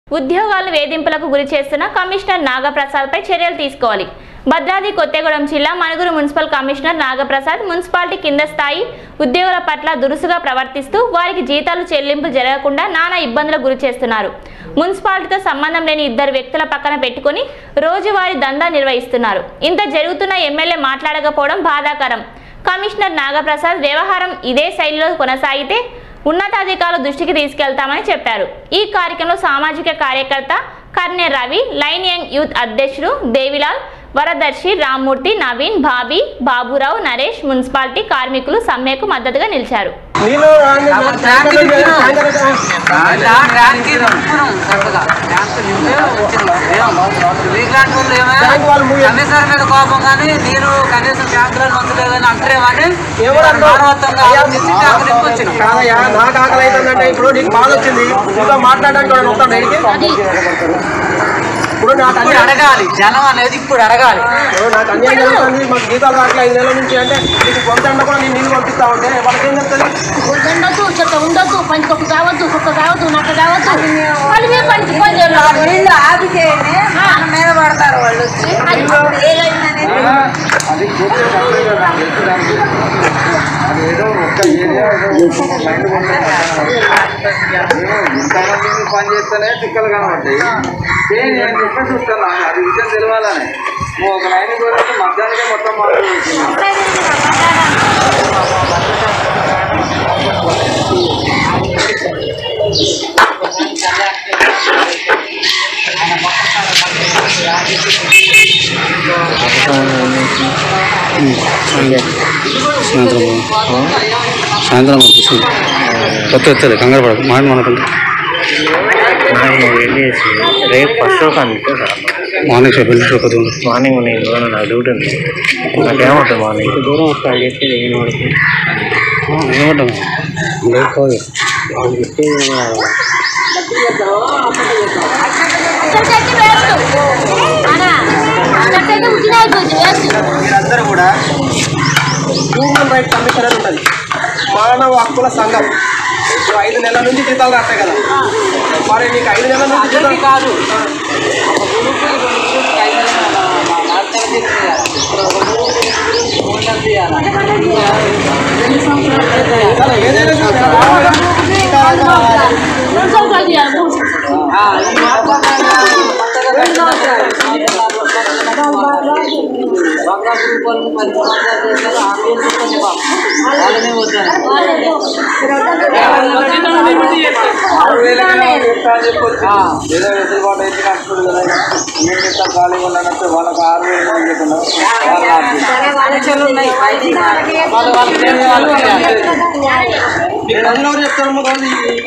ఉద్యోగాలు వేధింపులకు గురి చేస్తున్న కమిషనర్ నాగప్రసాద్పై చర్యలు తీసుకోవాలి భద్రాద్రి కొత్తగూడెం జిల్లా Manuguru municipal commissioner Nagaprasad municipality కింద స్థాయి ఉద్యోగుల పట్ల దురుసుగా ప్రవర్తిస్తూ వారికి జీతాలు చెల్లింపు జరగకుండా నానా ఇబ్బందులకు గురి చేస్తున్నారు మున్సిపాలిటీతో సంబంధం లేని ఇద్దరు వ్యక్తుల పక్కన పెట్టుకుని రోజువారీ దందా నిర్వహిస్తున్నారు ఇంత జరుగుతున్న ఎమ్మెల్యే మాట్లాడకపోవడం బాధాకరం కమిషనర్ నాగప్రసాద్ వ్యవహారం ఇదే శైలిలో కొనసాగితే ఉన్నతాధికారుల దృష్టికి తీసుకెళ్తామని చెప్పారు ఈ కార్యక్రమంలో సామాజిక కార్యకర్త Karne Ravi line young youth అధ్యక్షుడు దేవిలాల్ వరదర్శి రామ్మూర్తి నవీన్ బాబీ బాబురావు నరేష్ మున్సిపాలిటీ కార్మికులు సమ్మెకు మద్దతుగా నిలిచారు నీళ్ళు అన్ని ట్యాంక్ తిప్పినా. ట్యాంకర్ ఆ ట్యాంక్కి తిప్పుకున్నాం చక్కగా. ట్యాంక్ నింపే వచ్చినాం. ఏం? వీక్లాంటి వాళ్ళు ఏమైనా ట్యాంక్ వాళ్ళు మూయ- కమిషనర్ మీద కోపం కానీ నీరు కనీసం ట్యాంకులను వస్తలేదని అంటారేమని ఎవరు అన్నారు? మానవత్వంగా ఆలోచించి ట్యాంకు నింపి వచ్చినాం కాదయ్యా నాకు ఆకలి అవుతుందంటే ఇప్పుడు నీకు బాధ వచ్చింది ఇంకా మాట్లాడడానికి వాడు వస్తాడు బయటికి ఇప్పుడు నాకు ఇప్పుడు అన్యాయం అడగాలి జనం అనేది ఇప్పుడు అడగాలి ఇప్పుడు నాకు అన్యాయం జరుగుతుంది మాకు జీతాలు రావట్లేదు ఐదు నెలల నుంచి అంటే నీకు కొంత కూడా నేను నీళ్ళు పంపిస్తా ఉంటే వాళ్ళకి ఏం చెప్తుంది ఉండొద్దు చెత్త ఉండొద్దు పంచుకొక కావద్దు కుక్క కావద్దు నక్క కావద్దు వాళ్ళు మేము పంచుకొని నీళ్ళు ఆపి చేయండి మన మీద పడతారు వాళ్ళు వచ్చి అప్పుడు ఏదైందని అది పూర్తిగా కంప్లీట్ నాకు తెలుసు దానికి అది ఏదో ఒక్క ఏరియా ఏదో ఒక మైండ్ ఇంతమంది పని చేస్తేనే తిక్కలు కనబడతాయి చేయండి నేను చెప్పి చూస్తాను అది విషయం తెలవాలని నువ్వు ఒక లైన్ గురించి మధ్యాహ్నమే మొత్తం మాట్లాడుతున్నావు సాయంత్రం సాయంత్రం పంపిస్తుంది కొత్త వస్తుంది కంగారు పడకు మాట మనకుంటే నాకు వెళ్ళేసి రేపు ఫస్ట్ షోకి అందుకే sir morning show build show కొద్దిగా మార్నింగ్ నేను ఇవ్వను నాకు డ్యూటీ ఉంది నాకేమవుతుంది మార్నింగ్ దూరం వస్తాను చెప్పి నేను వాడికి ఏమంటాం లేకపోతే వాళ్ళు చెప్పేది అక్కడికైతే వేస్ట్ అనా అక్కడికైతే ఉచిత అయిపోయింది వేస్ట్ మీరందరూ కూడా హ్యూమన్ రైట్ కమిషన్ అని ఉంటుంది మానవ హక్కుల సంఘం ఇప్పుడు ఐదు నెలల నుంచి జీతాలు రాస్తాయి కదా మరి నీకు ఐదు నెలల నుంచి జీతాలు అందరికీ కాదు ఒక గ్రూప్ రెండు గ్రూప్ ఐదు నాలుగు తీయాలి మూడు తీయాలి సరే, ఏదైనా సరే, రావాలి. జీతాలు రావాలి. రెండు సంవత్సరాలు చేయాలి మూడు సంవత్సరాలు ఆ, ఈ మాట్లాడాలి. కొత్తగా పెట్టిన బంగా గ్రూప్ వాళ్ళని పది సంవత్సరాలు చేశారు ఆంబులెన్స్ కొంచెం పాపం. వాళ్ళనే వద్దాను ఆరు వేలకి ఏమో చెప్తా అని చెప్పొచ్చు ఏదో వెసులుబాటు అయితే కట్టుకోడు కదా ఏం చెప్తా ఖాళీగా ఉన్నానంటే వాళ్ళకి ఆరు వేలు అని చెప్పిన వాళ్ళు ఆరు ఆలోచనలు ఉన్నాయి పైకి వాళ్ళు వాళ్ళు చేసే వాళ్ళు చేయాలి. మీకు నన్ను ఎవరు చెప్తారు రోజు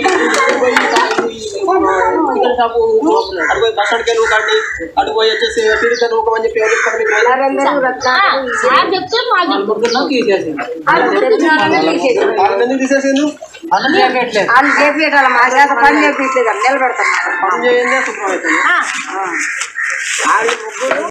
చికెన్ షాపు అటు పోయి బస్ అడిగే నువ్వు కండి అటు పోయి వచ్చేసి తిరిగి నువ్వు అని చెప్పి ఎవరు చెప్తారు మీకు సార్ చెప్తే మాకు అనుకుంటున్నాం తీసేసింది వాళ్ళని ఎందుకు తీసేసిండు అన్నం చేయట్లేదు వాళ్ళు చేపించాలి మా చేత పని చేపించలేదు నిలబెడతాం పని చేయండి శుభ్రం అవుతుంది